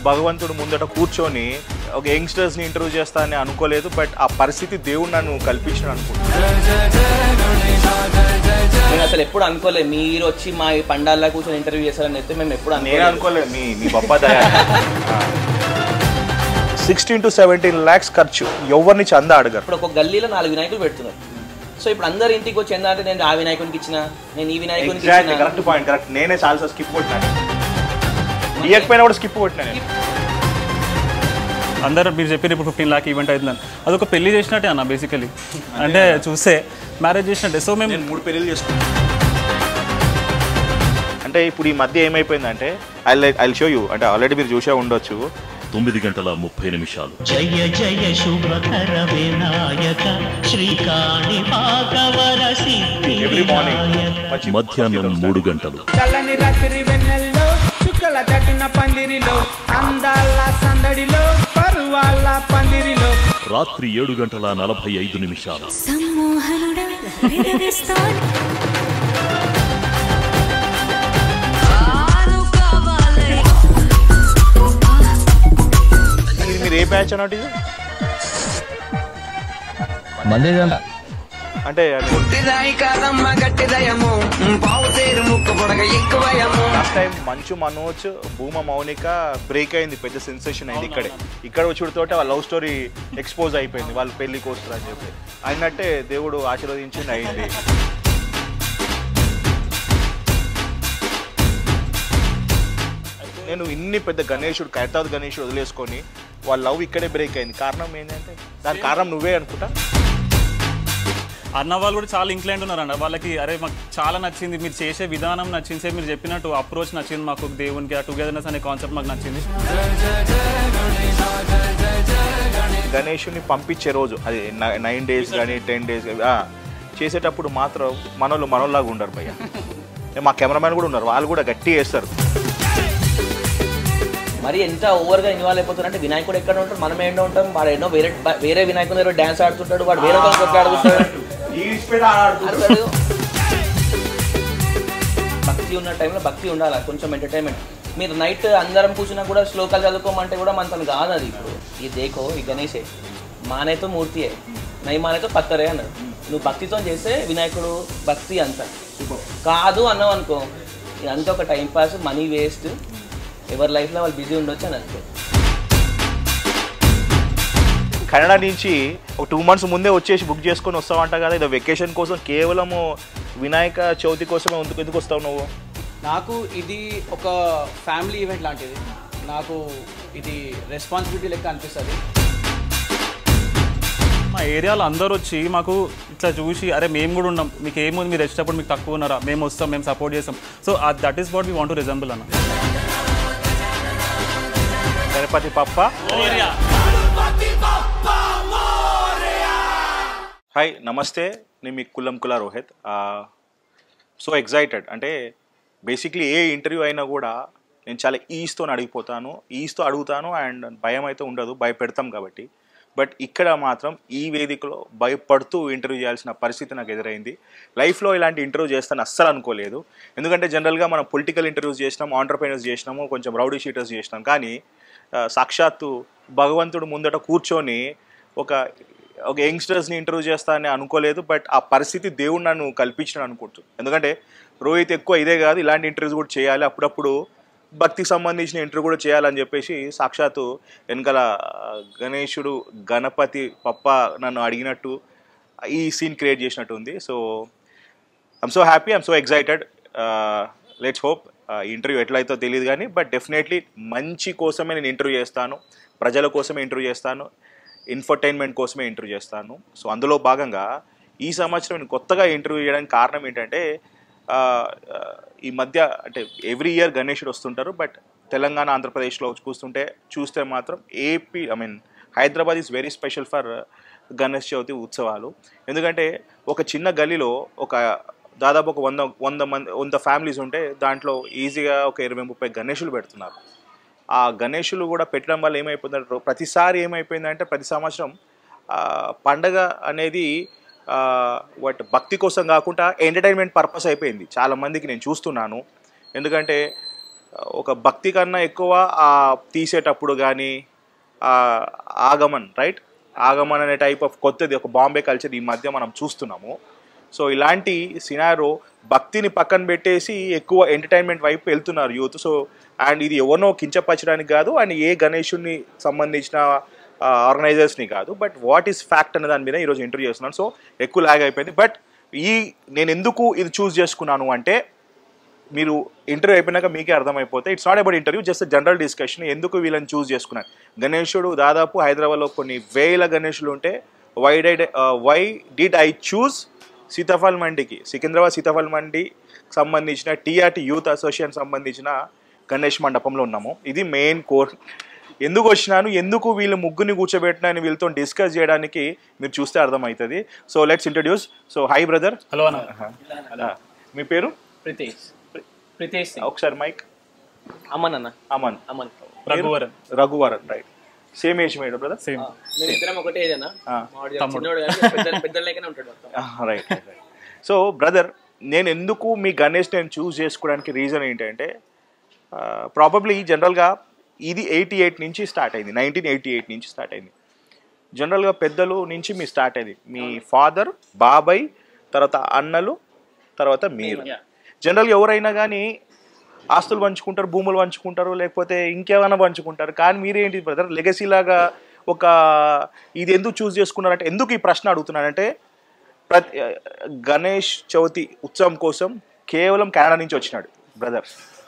భగవంతుడు ముందట కూర్చొని ఒక యంగ్స్టర్స్ని ఇంటర్వ్యూ చేస్తా అని అనుకోలేదు బట్ ఆ పరిస్థితి దేవుడు నన్ను కల్పించాడు అనుకుంటున్నాను నేను అసలు ఎప్పుడు అనుకోలేదు మీరు వచ్చి మా ఈ పండాల్లో కూర్చొని ఇంటర్వ్యూ చేస్తారని అయితే మేము ఎప్పుడు నేను అనుకోలేదు అనుకోలేదు మీ మీ బొప్ప దయ సిక్స్టీన్ టు సెవెంటీన్ ల్యాక్స్ ఖర్చు ఎవరిని చందా అడగరు ఇప్పుడు ఒక గల్లీలో నాలుగు వినాయకులు పెడుతున్నారు సో ఇప్పుడు అందరు ఇంటికి వచ్చి ఎంత అంటే నేను ఆ వినాయకునికి ఇచ్చిన నేను ఈ వినాయకునికి ఎగ్జాక్ట్ ఇచ్చిన కరెక్ట్ పాయింట్ కరెక్ట్ నేనే చాలా స్కిప్ కొట్టినాను ఇయ్యకపోయినా కూడా స్కిప్ కొట్టినాను నేను. అందరూ మీరు చెప్పారు ఇప్పుడు ఫిఫ్టీన్ లాక్ ఈవెంట్ అవుతుందని అదొక పెళ్లి చేసినట్టే అన్న బేసికలీ అంటే చూస్తే మ్యారేజ్ చేసినట్టే సో మేము నేను మూడు పెళ్ళిళ్ళు చేసుకున్నాను అంటే ఇప్పుడు ఈ మధ్య ఏమైపోయిందంటే ఐ ఐ షో యూ అంటే ఆల్రెడీ మీరు చూసే ఉండొచ్చు తొమ్మిది గంటల ముప్పై నిమిషాలు జయ జయ శుభకర వినాయక శ్రీకాణి భాగవర సిద్ధి ఎవ్రీ మార్నింగ్ వినాయక మధ్యాహ్నం మూడు గంటలు చల్లని రాత్రి వెన్నెల్లో చుక్కల తట్టిన పందిరిలో అందాల సందడిలో పరువాల పందిరిలో రాత్రి ఏడు గంటల నలభై ఐదు నిమిషాలు సమ్మోహనుడా విడదీస్తాను ఇది మీరు ఏ బ్యాచ్ అన్నట్టు ఇది అంటే last time Manchu Manoj భూమ Mounika break అయింది పెద్ద సెన్సేషన్ అయింది ఇక్కడే ఇక్కడ వచ్చుడుతోటే వాళ్ళ లవ్ స్టోరీ ఎక్స్పోజ్ అయిపోయింది వాళ్ళు పెళ్లికి వస్తారు అని చెప్పి అయినట్టే దేవుడు ఆశీర్వదించింది అయింది నేను ఇన్ని పెద్ద గణేశుడు ఖైరతాబాద్ గణేశుడు వదిలేసుకొని వాళ్ళ లవ్ ఇక్కడే బ్రేక్ అయింది కారణం ఏంటంటే దానికి కారణం నువ్వే అనుకుంటా అన్న వాళ్ళు కూడా చాలా ఇంక్లైంట్ ఉన్నారండి వాళ్ళకి అరే మాకు చాలా నచ్చింది మీరు చేసే విధానం నచ్చింది సేమ్ మీరు చెప్పినట్టు అప్రోచ్ నచ్చింది మాకు దేవునికి ఆ టుగెదర్నెస్ అనే కాన్సెప్ట్ మాకు నచ్చింది గణేషుని పంపించే రోజు అది నైన్ డేస్ కానీ టెన్ డేస్ చేసేటప్పుడు మాత్రం మనోళ్ళు మనోళ్ళలాగా ఉండరు భయ్య మా కెమెరామెన్ కూడా ఉన్నారు వాళ్ళు కూడా గట్టి వేస్తారు మరి ఎంత ఓవర్గా ఇన్వాల్వ్ అయిపోతారు అంటే వినాయకుడు ఎక్కడ ఉంటాడు మనం ఏంటో ఉంటాం వాడు ఎన్నో వేరే వేరే వినాయకుడు దగ్గర డాన్స్ ఆడుతుంటాడు వాడు వేరే వాళ్ళతో కొట్లాడుతుంటాడు ఆడతాడు. భక్తి ఉన్న టైంలో భక్తి ఉండాలి కొంచెం ఎంటర్టైన్మెంట్ మీరు నైట్ అందరం కూర్చున్నా కూడా శ్లోకాలు చదువుకోమంటే కూడా మన తను కాదు అది ఇప్పుడు ఈ దేకో ఈ గణేషే మానేతో మూర్తియే నై మానేతో పత్తరే అన్నాడు నువ్వు భక్తితో చేస్తే వినాయకుడు భక్తి అంత కాదు అన్నావు అనుకో ఇదంతా ఒక టైం పాస్ మనీ వేస్ట్ ఎవరి లైఫ్లో వాళ్ళు బిజీ ఉండొచ్చు అని అనుకో కన్నడ నుంచి ఒక టూ మంత్స్ ముందే వచ్చేసి బుక్ చేసుకొని వస్తావంట కదా ఇది వెకేషన్ కోసం కేవలము వినాయక చవితి కోసమే ఎందుకు ఎందుకు వస్తావు నువ్వు నాకు ఇది ఒక ఫ్యామిలీ ఈవెంట్ లాంటిది నాకు ఇది రెస్పాన్సిబిలిటీ లెక్క అనిపిస్తుంది మా ఏరియాలో అందరూ వచ్చి మాకు ఇట్లా చూసి అరే మేము కూడా ఉన్నాం మీకు ఏముంది మీరు వచ్చేటప్పుడు మీకు తక్కువ ఉన్నారా మేము వస్తాం మేము సపోర్ట్ చేస్తాం so that is what we want to resemble అన్న గణపతి పప్ప హాయ్ నమస్తే నేను మీ కుల్లం కుల రోహిత్ సో ఎగ్జైటెడ్ అంటే బేసిక్లీ ఏ ఇంటర్వ్యూ అయినా కూడా నేను చాలా ఈస్తో అడిగిపోతాను ఈస్తో అడుగుతాను అండ్ భయం అయితే ఉండదు భయపెడతాం కాబట్టి బట్ ఇక్కడ మాత్రం ఈ వేదికలో భయపడుతూ ఇంటర్వ్యూ చేయాల్సిన పరిస్థితి నాకు ఎదురైంది లైఫ్లో ఇలాంటి ఇంటర్వ్యూ చేస్తాను అస్సలు అనుకోలేదు ఎందుకంటే జనరల్గా మనం పొలిటికల్ ఇంటర్వ్యూస్ చేసినాము ఆంటర్ప్రైనర్స్ చేసినాము కొంచెం రౌడీ షీటర్స్ చేసినాం కానీ ఆ, సాక్షాత్తు భగవంతుడు ముందట కూర్చొని ఒక ఒక యంగ్స్టర్స్ని ఇంటర్వ్యూ చేస్తా అని అనుకోలేదు బట్ ఆ పరిస్థితి దేవుడు నన్ను కల్పించాడు అనుకుంటున్నాను ఎందుకంటే రోహిత్ ఎక్కువ ఇదే కాదు ఇలాంటి ఇంటర్వ్యూస్ కూడా చేయాలి అప్పుడప్పుడు భక్తికి సంబంధించిన ఇంటర్వ్యూ కూడా చేయాలని చెప్పేసి సాక్షాత్తు వెనకాల ఆ, గణేశుడు గణపతి పప్ప నన్ను అడిగినట్టు ఈ సీన్ క్రియేట్ చేసినట్టు ఉంది so I'm so happy I'm so excited let's hope interview ఎట్లయితో తెలియదు కానీ బట్ డెఫినెట్లీ మంచి కోసమే నేను ఇంటర్వ్యూ చేస్తాను ప్రజల కోసమే ఇంటర్వ్యూ చేస్తాను ఇన్ఫర్టైన్మెంట్ కోసమే ఇంటర్వ్యూ చేస్తాను సో అందులో భాగంగా ఈ సంవత్సరం నేను కొత్తగా ఇంటర్వ్యూ చేయడానికి కారణం ఏంటంటే ఆ, ఆ, ఈ మధ్య అంటే ఎవ్రీ ఇయర్ గణేషుడు వస్తుంటారు బట్ తెలంగాణ ఆంధ్రప్రదేశ్లో చూస్తుంటే చూస్తే మాత్రం AP I mean Hyderabad is very special for Ganesh Chavithi ఉత్సవాలు ఎందుకంటే ఒక చిన్న గలీలో ఒక దాదాపు ఒక వంద వంద మంది వంద ఫ్యామిలీస్ ఉంటే దాంట్లో ఈజీగా ఒక ఇరవై ముప్పై గణేషులు పెడుతున్నారు ఆ గణేషులు కూడా పెట్టడం వల్ల ఏమైపోతుందంటే ప్రతిసారి ఏమైపోయిందంటే ప్రతి సంవత్సరం ఆ, పండగ అనేది ఆ, వాట్ భక్తి కోసం కాకుండా ఎంటర్టైన్మెంట్ పర్పస్ అయిపోయింది చాలా మందికి నేను చూస్తున్నాను ఎందుకంటే ఒక భక్తి కన్నా ఎక్కువ ఆ తీసేటప్పుడు కానీ ఆగమన్ రైట్ ఆగమన్ అనే టైప్ ఆఫ్ కొత్తది ఒక బాంబే కల్చర్ ఈ మధ్య మనం చూస్తున్నాము సో ఇలాంటి సినారో భక్తిని పక్కన పెట్టేసి ఎక్కువ ఎంటర్టైన్మెంట్ వైపు వెళ్తున్నారు యూత్ సో అండ్ ఇది ఎవరినో కించపరచడానికి కాదు అండ్ ఏ గణేషుని సంబంధించిన ఆర్గనైజర్స్ని కాదు బట్ వాట్ ఈస్ ఫ్యాక్ట్ అనే దాని మీద ఈరోజు ఇంటర్వ్యూ చేస్తున్నాను సో ఎక్కువ లాగ్ అయిపోయింది బట్ ఈ నేను ఎందుకు ఇది చూస్ చేసుకున్నాను అంటే మీరు ఇంటర్వ్యూ అయిపోయినాక మీకే అర్థమైపోతే it's not about interview just general discussion ఎందుకు వీళ్ళని చూస్ చేసుకున్నాను గణేశుడు దాదాపు హైదరాబాద్లో కొన్ని వేల గణేషులు ఉంటే why died why did I choose Sitaphal మండికి సికింద్రాబాద్ సీతాఫల్ మండి సంబంధించిన టీఆర్టీ యూత్ అసోసియేషన్ సంబంధించిన గణేష్ మండపంలో ఉన్నాము ఇది మెయిన్ కోర్ ఎందుకు వచ్చినాను ఎందుకు వీళ్ళు ముగ్గురిని కూర్చోబెట్టినా వీళ్ళతో డిస్కస్ చేయడానికి మీరు చూస్తే అర్థమవుతుంది so let's introduce so hi brother hello అన్న మీ పేరు ప్రితేష్ ప్రితేష్ సింగ్ ఒకసారి మైక్ అమన్ అన్న Aman Aman Raghuvaran Raghuvaran right same age madam brother same మేము ఇద్దరం ఒకటే ఏదైనా ఆ. చిన్నోడు కానీ పెద్ద పెద్దలైకనే ఉంటాడు మొత్తం రైట్ సో బ్రదర్ నేను ఎందుకు మీ గణేష్ నేను చూస్ చేసుకోవడానికి రీజన్ ఏంటంటే ప్రాబబ్లీ జనరల్గా ఇది ఎయిటీ ఎయిట్ నుంచి స్టార్ట్ అయింది నైన్టీన్ ఎయిటీ ఎయిట్ నుంచి స్టార్ట్ అయింది జనరల్గా పెద్దలు నుంచి మీ స్టార్ట్ అయింది మీ ఫాదర్ బాబాయ్ తర్వాత అన్నలు తర్వాత మీరు జనరల్గా ఎవరైనా కానీ ఆస్తులు పంచుకుంటారు భూములు పంచుకుంటారు లేకపోతే ఇంకేమైనా పంచుకుంటారు కానీ మీరేంటి బ్రదర్ లెగసీ లాగా ఒక ఇది ఎందుకు చూస్ చేసుకున్నారంటే ఎందుకు ఈ ప్రశ్న అడుగుతున్నానంటే ప్రతి గణేష్ చవితి ఉత్సవం కోసం కేవలం కెనడా నుంచి వచ్చినాడు బ్రదర్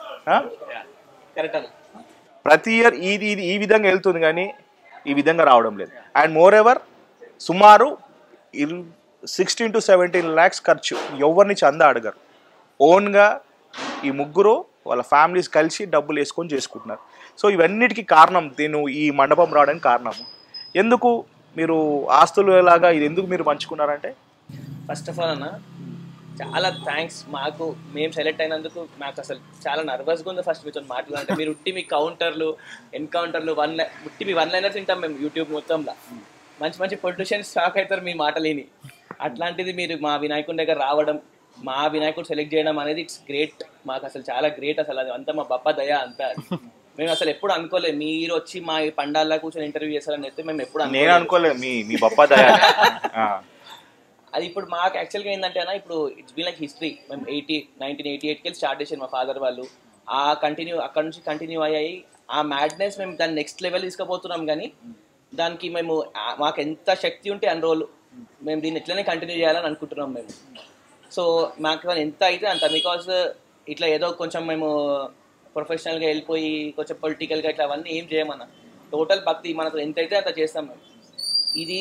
కరెక్ట్ అన్న ప్రతి ఇయర్ ఇది ఇది ఈ విధంగా వెళ్తుంది కానీ ఈ విధంగా రావడం లేదు అండ్ మోర్ ఎవర్ సుమారు ఇరు సిక్స్టీన్ టు సెవెంటీన్ ల్యాక్స్ ఖర్చు ఎవరిని చందా అడగరు ఓన్గా ఈ ముగ్గురు వాళ్ళ ఫ్యామిలీస్ కలిసి డబ్బులు వేసుకొని చేసుకుంటున్నారు సో ఇవన్నిటికీ కారణం నేను ఈ మండపం రావడానికి కారణము ఎందుకు మీరు ఆస్తులు ఎలాగా ఇది ఎందుకు మీరు పంచుకున్నారంటే ఫస్ట్ ఆఫ్ ఆల్ అన్న చాలా థ్యాంక్స్ మాకు మేము సెలెక్ట్ అయినందుకు మాకు అసలు చాలా నర్వస్గా ఉంది ఫస్ట్ మీతో మాట్లాడాలంటే మీరు ఉట్టి మీ కౌంటర్లు ఎన్కౌంటర్లు వన్ ఉట్టి మీ వన్ లైనర్స్ తింటాం మేము యూట్యూబ్ మొత్తంలో మంచి మంచి పొలిటీషియన్స్ షాక్ అవుతారు మీ మాటలేని అట్లాంటిది మీరు మా వినాయకుడి దగ్గర రావడం మా వినాయకుడు సెలెక్ట్ చేయడం అనేది ఇట్స్ గ్రేట్ మాకు అసలు చాలా గ్రేట్ అసలు అది అంతా మా బప్ప దయ అంతా అది. మేము అసలు ఎప్పుడు అనుకోలేదు మీరు వచ్చి మా ఈ పండాల్లో కూర్చొని ఇంటర్వ్యూ చేస్తారని అయితే మేము ఎప్పుడు నేను అనుకోలేదు మీ మీ బప్పా దయ అది ఇప్పుడు మాకు యాక్చువల్గా ఏంటంటే అన్న ఇప్పుడు ఇట్స్ బీన్ లైక్ హిస్టరీ మేము ఎయిటీ నైన్టీన్ ఎయిటీ ఎయిట్కి వెళ్ళి స్టార్ట్ చేసాను మా ఫాదర్ వాళ్ళు ఆ కంటిన్యూ అక్కడ నుంచి కంటిన్యూ అయ్యాయి ఆ మ్యాడ్నెస్ మేము దాన్ని నెక్స్ట్ లెవెల్ తీసుకుపోతున్నాం కానీ దానికి మేము ఆ- మాకు ఎంత శక్తి ఉంటే అన్ని రోజులు మేము దీన్ని ఎట్లనే కంటిన్యూ చేయాలని అనుకుంటున్నాం మేము సో మాకు అది ఎంత అయితే అంత బికాస్ ఇట్లా ఏదో కొంచెం మేము ప్రొఫెషనల్గా వెళ్ళిపోయి కొంచెం పొలిటికల్గా ఇట్లా అవన్నీ ఏం చేయమన్నా టోటల్ భక్తి మనకు ఎంత అయితే అంత చేస్తాం మేము ఇది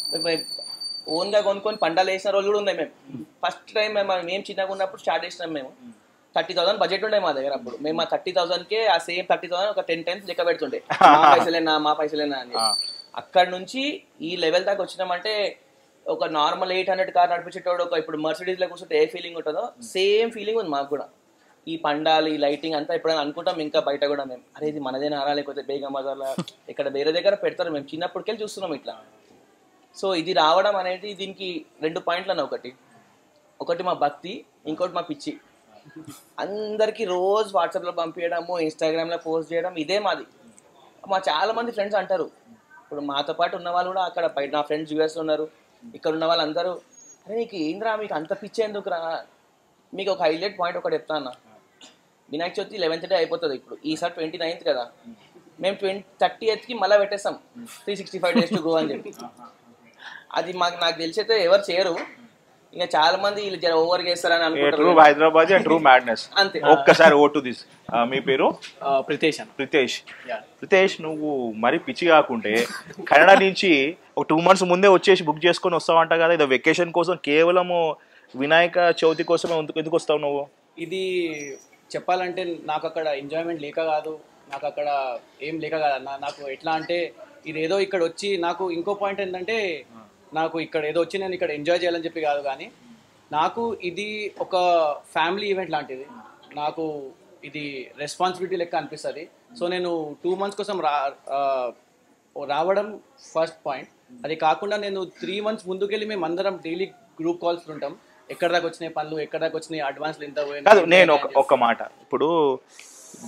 ఓన్గా కొనుక్కొని పండాలు వేసిన రోజులు కూడా ఉన్నాయి మేము ఫస్ట్ టైం మేము మేము చిన్నగా ఉన్నప్పుడు స్టార్ట్ చేసినాం మేము థర్టీ థౌసండ్ బడ్జెట్ ఉండే మా దగ్గర అప్పుడు మేము ఆ థర్టీ థౌసండ్కే ఆ సేమ్ థర్టీ థౌసండ్ ఒక టెన్ టైమ్స్ లెక్క పెడుతుండే మా పైసలేనా మా పైసలేనా అని అక్కడ నుంచి ఈ లెవెల్ దాకా వచ్చినామంటే ఒక నార్మల్ ఎయిట్ హండ్రెడ్ కార్ నడిపించేటోడు ఒక ఇప్పుడు మర్సిడీస్ లో కూర్చుంటే ఏ ఫీలింగ్ ఉంటుందో సేమ్ ఫీలింగ్ ఉంది మాకు కూడా ఈ పండాలు ఈ లైటింగ్ అంతా ఎప్పుడైనా అనుకుంటాం ఇంకా బయట కూడా మేము అరే ఇది మనదేనా రా లేకపోతే బేగం బజార్లో ఇక్కడ వేరే దగ్గర పెడతారు మేము చిన్నప్పటికెళ్ళి చూస్తున్నాం ఇట్లా సో ఇది రావడం అనేది దీనికి రెండు పాయింట్లు అన్న ఒకటి ఒకటి మా భక్తి ఇంకోటి మా పిచ్చి అందరికీ రోజు వాట్సాప్లో పంపించడము ఇన్స్టాగ్రామ్లో పోస్ట్ చేయడం ఇదే మాది మా చాలా మంది ఫ్రెండ్స్ అంటారు ఇప్పుడు మాతో పాటు ఉన్న వాళ్ళు కూడా అక్కడ బయట నా ఫ్రెండ్స్ యూఎస్లో ఉన్నారు ఇక్కడ ఉన్న వాళ్ళందరూ అరే నీకు ఏంద్రా మీకు అంత పిచ్చి ఎందుకు రా మీకు ఒక హైలైట్ పాయింట్ ఒకటి చెప్తా అన్న వినాయక చవితి లెవెన్త్ డే అయిపోతుంది ఇప్పుడు ఈసారి ట్వంటీ నైన్త్ కదా మేము ట్వంటీ థర్టీ ఎయిత్కి మళ్ళీ పెట్టేస్తాం three sixty five days to go అని చెప్పి అది మాకు నాకు తెలిసి అయితే ఎవరు చేయరు ఇంకా చాలా మంది వీళ్ళు జర ఓవర్ చేస్తారని ట్రూ అనుకుంటారు హైదరాబాద్ అండ్ ట్రూ మ్యాడ్నెస్ అంతే. ఒక్కసారి ఓ టు దిస్ మీ పేరు ప్రితేష్ అన్న ప్రితేష్ ప్రితేష్ నువ్వు మరీ పిచ్చి కాకుంటే కన్నడ నుంచి ఒక టూ మంత్స్ ముందే వచ్చేసి బుక్ చేసుకొని వస్తావంట కదా ఇది వెకేషన్ కోసం కేవలము వినాయక చవితి కోసమే ఎందుకు ఎందుకు వస్తావు నువ్వు ఇది చెప్పాలంటే నాకు అక్కడ ఎంజాయ్మెంట్ లేక కాదు నాకు అక్కడ ఏం లేక కాదు అన్న నాకు ఎట్లా అంటే ఇది ఏదో ఇక్కడ వచ్చి నాకు ఇంకో పాయింట్ ఏంటంటే నాకు ఇక్కడ ఏదో వచ్చి నేను ఇక్కడ ఎంజాయ్ చేయాలని చెప్పి కాదు కానీ నాకు ఇది ఒక ఫ్యామిలీ ఈవెంట్ లాంటిది నాకు ఇది రెస్పాన్సిబిలిటీ లెక్క అనిపిస్తుంది సో నేను టూ మంత్స్ కోసం రా ఆ, రావడం ఫస్ట్ పాయింట్ అది కాకుండా నేను త్రీ మంత్స్ ముందుకెళ్ళి మేము అందరం డైలీ గ్రూప్ కాల్స్ ఉంటాం ఎక్కడ దాకా వచ్చినాయి పనులు ఎక్కడ దాకా వచ్చినాయి అడ్వాన్స్లు ఎంత పోయినాయి, కాదు నేను ఎంత ఒక అని చెప్పి. ఒక మాట ఇప్పుడు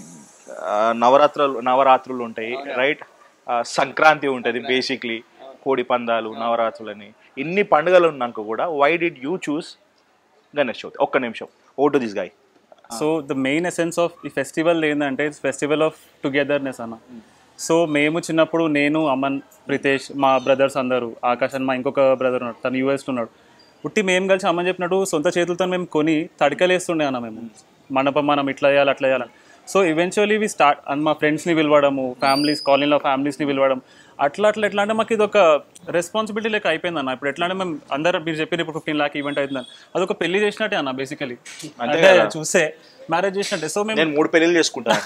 నవరాత్రులు నవరాత్రులు ఉంటాయి రైట్ సంక్రాంతి ఉంటుంది బేసిక్లీ కోడి పందాలు నవరాత్రులని ఇన్ని పండుగలు ఉన్నాక కూడా why did you choose Ganesh Chavithi ఒక్క నిమిషం oh to this guy so the main essence of ఈ ఫెస్టివల్ ఏంటంటే ఇట్స్ ఫెస్టివల్ ఆఫ్ టుగెదర్నెస్ అన్న సో మేము చిన్నప్పుడు నేను అమన్ ప్రితేష్ మా బ్రదర్స్ అందరూ ఆకాష్ అని మా ఇంకొక బ్రదర్ ఉన్నాడు తను యూఎస్ ఉన్నాడు పుట్టి మేము కలిసి అమ్మని చెప్పినట్టు సొంత చేతులతో మేము కొని తడికలేస్తుండే అన్న మేము మండపం మనం ఇట్లా చేయాలి అట్లా చేయాలని so eventually we start and మా ఫ్రెండ్స్ని పిలవడము ఫ్యామిలీస్ కాలనీలో ఫ్యామిలీస్ని పిలవడం అట్లా అట్లా ఎట్లా అంటే మాకు ఇది ఒక రెస్పాన్సిబిలిటీ లెక్క అయిపోయింది అన్న ఇప్పుడు ఎట్లా అంటే మేము అందరూ మీరు చెప్పిన ఇప్పుడు ఫిఫ్టీన్ లాక్ ఈవెంట్ అవుతుందని అదొక పెళ్లి చేసినట్టే అన్న బేసికలీ అంటే కదా. చూస్తే మ్యారేజ్ చేసినట్టే సో మేము నేను మూడు పెళ్ళిళ్ళు చేసుకుంటాను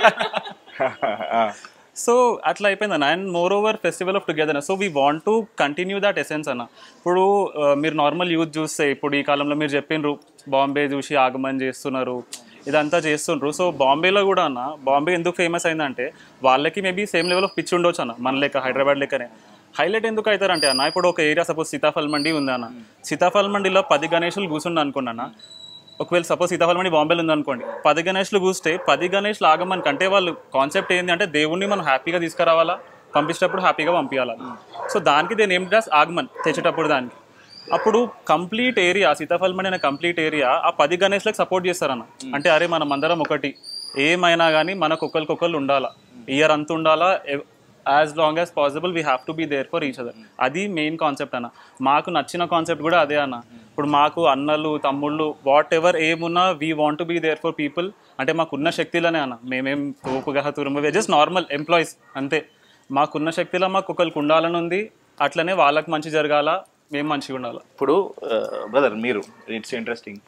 సో అట్లా అయిపోయింది అన్న and moreover festival of together so we want to continue that essence అన్న ఇప్పుడు ఆ, మీరు నార్మల్ యూత్ చూస్తే ఇప్పుడు ఈ కాలంలో మీరు చెప్పిండ్రు బాంబే చూసి ఆగమన్ చేస్తున్నారు ఇదంతా చేస్తుండ్రు సో బాంబేలో కూడా అన్న బాంబే ఎందుకు ఫేమస్ అయిందంటే వాళ్ళకి maybe same level of pitch ఉండొచ్చు అన్న మన లెక్క హైదరాబాద్ లెక్కనే హైలైట్ ఎందుకు అవుతారంటే అన్న ఇప్పుడు ఒక ఏరియా సపోజ్ సీతాఫల్ మండి ఉంది అన్న సీతాఫల్ మండిలో పది గణేషులు కూర్చుండు అనుకోండి అన్న ఒకవేళ సపోజ్ సీతాఫలం మండి బాంబేలో ఉందనుకోండి పది గణేష్లు కూస్తే పది గణేష్లు ఆగమని కంటే వాళ్ళు కాన్సెప్ట్ ఏంటి అంటే దేవుణ్ణి మనం హ్యాపీగా తీసుకురావాలా పంపించేటప్పుడు హ్యాపీగా పంపించాలా సో దానికి దేని ఏం డ్రెస్ ఆగమన్ తెచ్చేటప్పుడు దానికి అప్పుడు కంప్లీట్ ఏరియా సీతాఫలం అనే కంప్లీట్ ఏరియా ఆ పది గణేష్లకు సపోర్ట్ చేస్తారన్న అంటే అరే మనం అందరం ఒకటి ఏమైనా కానీ మనకు ఒకరికొకరు ఉండాలా ఇయర్ అంత ఉండాలా as long as possible we have to be there for each other అది మెయిన్ కాన్సెప్ట్ అన్న మాకు నచ్చిన కాన్సెప్ట్ కూడా అదే అన్న ఇప్పుడు మాకు అన్నలు తమ్ముళ్ళు వాట్ ఎవర్ ఏమున్నా we want to be there for people అంటే మాకున్న శక్తిలోనే అన్న మేమేం తోపుగా తురుము జస్ట్ నార్మల్ ఎంప్లాయీస్ అంతే మాకున్న శక్తిలో మాకు ఒకరికి ఉండాలని ఉంది అట్లనే వాళ్ళకి మంచి జరగాల మేము మంచిగా ఉండాలి ఇప్పుడు బ్రదర్ మీరు ఇట్స్ ఇంట్రెస్టింగ్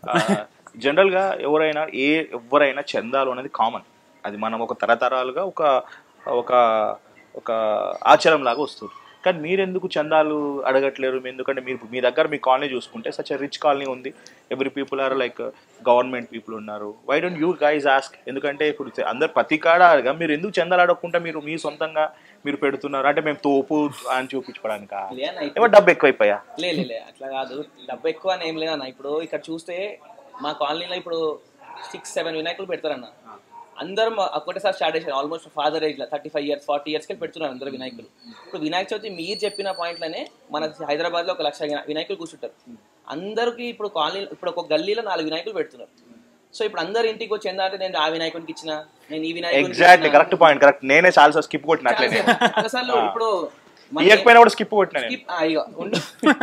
జనరల్గా ఎవరైనా ఏ ఎవరైనా చందాలు అనేది కామన్ అది మనం ఒక తరతరాలుగా ఒక ఒక ఒక ఆచారం లాగా వస్తుంది కానీ మీరెందుకు చందాలు అడగట్లేరు ఎందుకంటే మీరు మీ దగ్గర మీ కాలనీ చూసుకుంటే సచ్ రిచ్ కాలనీ ఉంది every people are like government people ఉన్నారు why don't you guys ask ఎందుకంటే ఇప్పుడు అందరు ప్రతి కాడ అడగా మీరు ఎందుకు చందాలు అడగకుండా మీరు మీ సొంతంగా మీరు పెడుతున్నారు అంటే మేము తోపు అని చూపించుకోవడానిక లే అన్న, ఇప్పుడు- ఏమో డబ్బు ఎక్కువైపోయా లే లే, లే అట్లా కాదు డబ్బు ఎక్కువ అని ఏం లేదన్న ఇప్పుడు ఇక్కడ చూస్తే మా కాలనీలో ఇప్పుడు సిక్స్ సెవెన్ వినాయకులు పెడతారన్న అందరం ఒకటేసారి స్టార్ట్ చేశారు ఆల్మోస్ట్ ఫాదర్ ఏజ్ లో thirty five years forty years కి పెడుతున్నారు అందరు వినాయకులు ఇప్పుడు వినాయక చవితి మీరు చెప్పిన పాయింట్లోనే మన హైదరాబాద్ లో ఒక లక్ష వినా- వినాయకులు కూర్చుంటారు అందరికి ఇప్పుడు కాలనీ ఇప్పుడు ఒక గల్లీలో నాలుగు వినాయకులు పెడుతున్నారు సో ఇప్పుడు అందరు ఇంటికి వచ్చి ఏంటంటే నేను ఆ వినాయకునికి ఇచ్చిన నేను ఈ వినాయకునికి ఎగ్జాక్ట్లీ ఇచ్చిన. కరెక్ట్ పాయింట్ కరెక్ట్ నేనే చాలా స్కిప్ కొట్టిన అట్లనే చాలాసార్లు ఇప్పుడు మన- ఇవ్వకపోయినా కూడా స్కిప్ కొట్టిన నేను Skip- ఆ, ఇగో, ఉండు.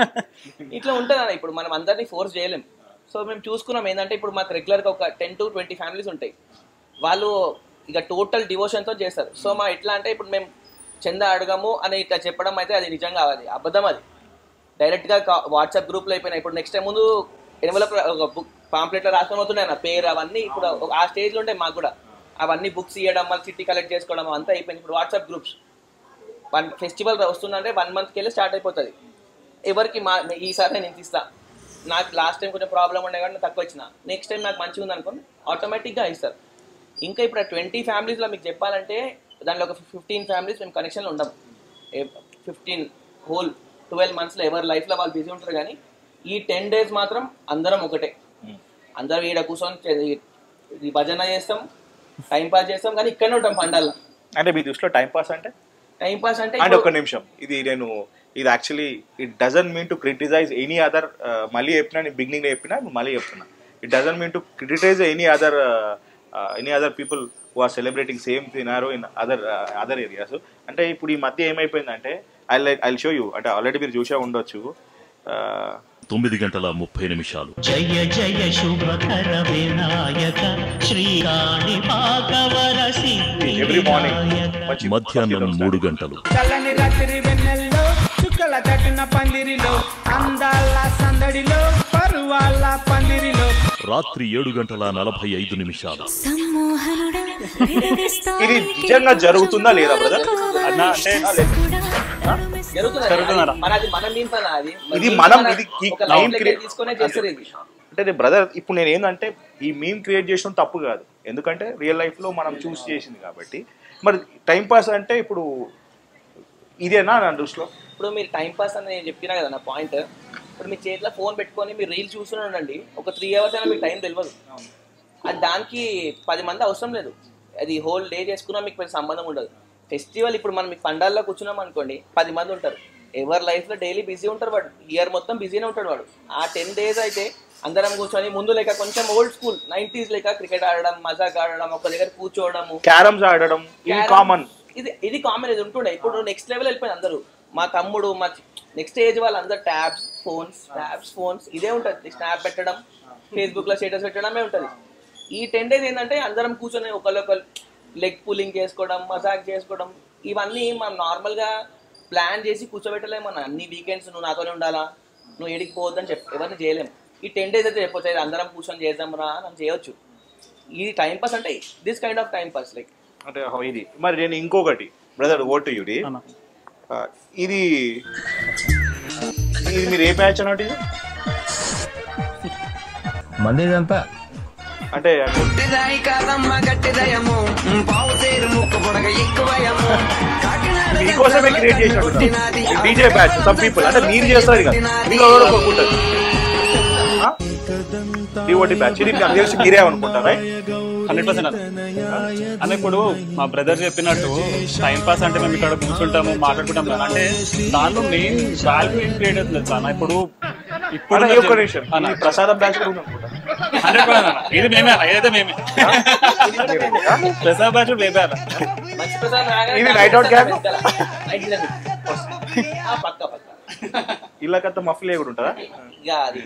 ఇట్లా ఉంటుంది అన్న ఇప్పుడు మనం అందరినీ ఫోర్స్ చేయలేం సో మేము చూసుకున్నాం ఏంటంటే ఇప్పుడు మాకు రెగ్యులర్ గా ఒక టెన్ టు ట్వంటీ ఫ్యామిలీస్ ఉంటాయి వాళ్ళు ఇక టోటల్ డివోషన్ తో చేస్తారు సో మా ఎట్లా అంటే ఇప్పుడు మేము చందా అడగము అని ఇట్లా చెప్పడం అయితే అది నిజంగా అది అబద్ధం అది డైరెక్ట్ గా వాట్సాప్ గ్రూప్ లో అయిపోయినాయి ఇప్పుడు నెక్స్ట్ టైం ముందు ఎన్వలప్ ఒక బుక్ పాంప్లెట్ లో రాసుకొని అవుతున్నాయి నా పేరు అవన్నీ ఇప్పుడు ఒక- ఆ స్టేజ్ లో ఉంటాయి మాకు కూడా అవన్నీ బుక్స్ ఇవ్వడం మళ్ళీ చిట్టి కలెక్ట్ చేసుకోవడం అంతా అయిపోయింది ఇప్పుడు వాట్సాప్ గ్రూప్స్ వన్ ఫెస్టివల్ వస్తుందంటే వన్ మంత్కి వెళ్ళి స్టార్ట్ అయిపోతుంది ఎవరికి మా ఈసారి నేను ఇంత ఇస్తా నాకు లాస్ట్ టైం కొంచెం ప్రాబ్లం ఉండే కానీ తక్కువ ఇచ్చిన నెక్స్ట్ టైం నాకు మంచిగా ఉంది అనుకోండి ఆటోమేటిక్గా ఇస్తారు ఇంకా ఇప్పుడు ట్వంటీ ఫ్యామిలీస్లో మీకు చెప్పాలంటే దాంట్లో ఒక ఫిఫ్టీన్ ఫ్యామిలీస్ మేము కనెక్షన్లో ఉండము ఫిఫ్టీన్ హోల్ ట్వెల్వ్ మంత్స్లో ఎవరి లైఫ్లో వాళ్ళు బిజీ ఉంటారు కానీ ఈ టెన్ డేస్ మాత్రం అందరం ఒకటే అందరం ఈడ కూర్చొని చే- ఈ భజన చేస్తాం టైం పాస్ చేస్తాం కానీ ఇక్కడనే ఉంటాం పండాల అంటే మీ దృష్టిలో టైం పాస్ అంటే టైం పాస్ అంటే అంటే ఇప్పుడు- ఒక్క నిమిషం ఇది నేను ఇది actually it doesn't mean to criticize any other మళ్ళీ చెప్పినా నేను బిగినింగ్ లో చెప్పినా ఇప్పుడు మళ్ళీ చెప్తున్నా it doesn't mean to criticize any other any other people who are celebrating same scenario in other other areas అంటే ఇప్పుడు ఈ మధ్య ఏమైపోయిందంటే I like I show you అంటే ఆల్రెడీ మీరు చూసే ఉండొచ్చు Uh, తొమ్మిది గంటల ముప్పై నిమిషాలు జయ జయ శుభకర వినాయక శ్రీకాళి పాకవర సిద్ధి ఎవ్రీ మార్నింగ్ వినాయక మధ్యాహ్నం మూడు గంటలు చల్లని రాత్రి వెన్నెల్లో చుక్కల తట్టిన పందిరిలో అందాల సందడిలో పరువాల పందిరిలో రాత్రి ఏడు గంటల నలభై ఐదు నిమిషాలు సమ్మోహనుడా ఇది నిజంగా జరుగుతుందా లేదా బ్రదర్ అన్నా అంటే జరుగుతుంది జరుగుతుందరా? మనది మన మీన్ పని అది ఇది మనం ఇది ఈ ఒక meme లైన్ create- తీసుకునే చేస్తారు ఇది అంటే బ్రదర్ ఇప్పుడు నేను ఏంటంటే ఈ మీమ్ క్రియేట్ చేయడం తప్పు కాదు ఎందుకంటే రియల్ లైఫ్ లో మనం చూస్ చేసింది కాబట్టి మరి టైం పాస్ అంటే ఇప్పుడు ఇదేనా నా దృష్టిలో ఇప్పుడు మీరు టైం పాస్ అని నేను చెప్పినా కదా నా పాయింట్ ఇప్పుడు మీ చేతిలో ఫోన్ పెట్టుకొని మీరు రీల్ చూస్తూనే ఉండండి ఒక త్రీ అవర్స్ అయినా మీకు టైం తెలియదు అది దానికి పది మంది అవసరం లేదు అది హోల్ డే చేసుకున్నా మీకు పెద్ద సంబంధం ఉండదు ఫెస్టివల్ ఇప్పుడు మనం మీకు పండాల్లో కూర్చున్నాం అనుకోండి పది మంది ఉంటారు ఎవరి లైఫ్లో డైలీ బిజీ ఉంటారు వాడు ఇయర్ మొత్తం బిజీనే ఉంటాడు వాడు ఆ టెన్ డేస్ అయితే అందరం కూర్చొని ముందు లేక కొంచెం ఓల్డ్ స్కూల్ నైంటీస్ లేక క్రికెట్ ఆడడం మజాక్ ఆడడం ఒక దగ్గర కూర్చోవడము క్యారమ్స్ ఆడడం ఇది Carrom- కామన్ ఇది ఇది కామన్ ఇది ఉంటుండే ఇప్పుడు నెక్స్ట్ లెవెల్ వెళ్ళిపోయింది అందరూ మా తమ్ముడు మా నెక్స్ట్ ఏజ్ వాళ్ళందరూ ట్యాబ్స్ ఫోన్స్ ట్యాబ్స్ ఫోన్స్ ఇదే ఉంటుంది స్నాప్ పెట్టడం ఫేస్బుక్ లో స్టేటస్ పెట్టడమే ఉంటుంది ఈ టెన్ డేస్ ఏంటంటే అందరం కూర్చొని ఒకళ్ళొకరు లెగ్ పుల్లింగ్ చేసుకోవడం మసాజ్ చేసుకోవడం ఇవన్నీ మనం నార్మల్ గా ప్లాన్ చేసి కూర్చోబెట్టలేము మన అన్ని వీకెండ్స్ నువ్వు నాతోనే ఉండాలా నువ్వు ఏడికి పోవద్దని చెప్పి ఎవరిని చేయలేము ఈ టెన్ డేస్ అయితే చెప్పొచ్చు "ఇది అందరం కూర్చొని చేద్దాం రా అని చేయొచ్చు ఇది టైం పాస్ అంటే this kind of time pass like అంటే హో ఇది మరి నేను ఇంకొకటి బ్రదర్ ఓటు యుడి అన్న. ఇది ఇది మీరు ఏ మ్యాచ్ అన్నట్టు ఇది మందేదంతా అంటే మీకోసమే క్రియేట్ చేసినట్టు డీజే బ్యాచ్ సమ్ పీపుల్ అంటే మీరు చేస్తారు ఇక మీరు ఎవరో కొనుక్కుంటారు డిఓటి బ్యాచ్ ఇది నాకు తెలిసి మీరే అనుకుంటారా హండ్రెడ్ పర్సెంట్ అన్న ఇప్పుడు మా బ్రదర్ చెప్పినట్టు టైం పాస్ అంటే మేము ఇక్కడ కూర్చుంటాము మాట్లాడుకుంటాం కదా అంటే దానిలో మెయిన్ వాల్యూ ఏం క్రియేట్ అవుతుంది తెలుసా అన్న ఇప్పుడు ఇప్పుడు అన్న, ఈ ఒక్క నిమిషం అన్న, ఈ ప్రసాదం బ్యాచ్ కూడా ఉంది అనుకుంటా 100% అన్న. ఇది మేమే అన్న ఏదైతే మేమే ప్రసాద్ బ్యాచ్ మేమే అన్న మంచి ప్రసాదం రాగానే ఇది night out gang? వెనకాల. Night dinner. ఆ, పక్క పక్క ఇళ్ళకంతా మఫ్లీ కూడా ఉంటుందా ఇక అది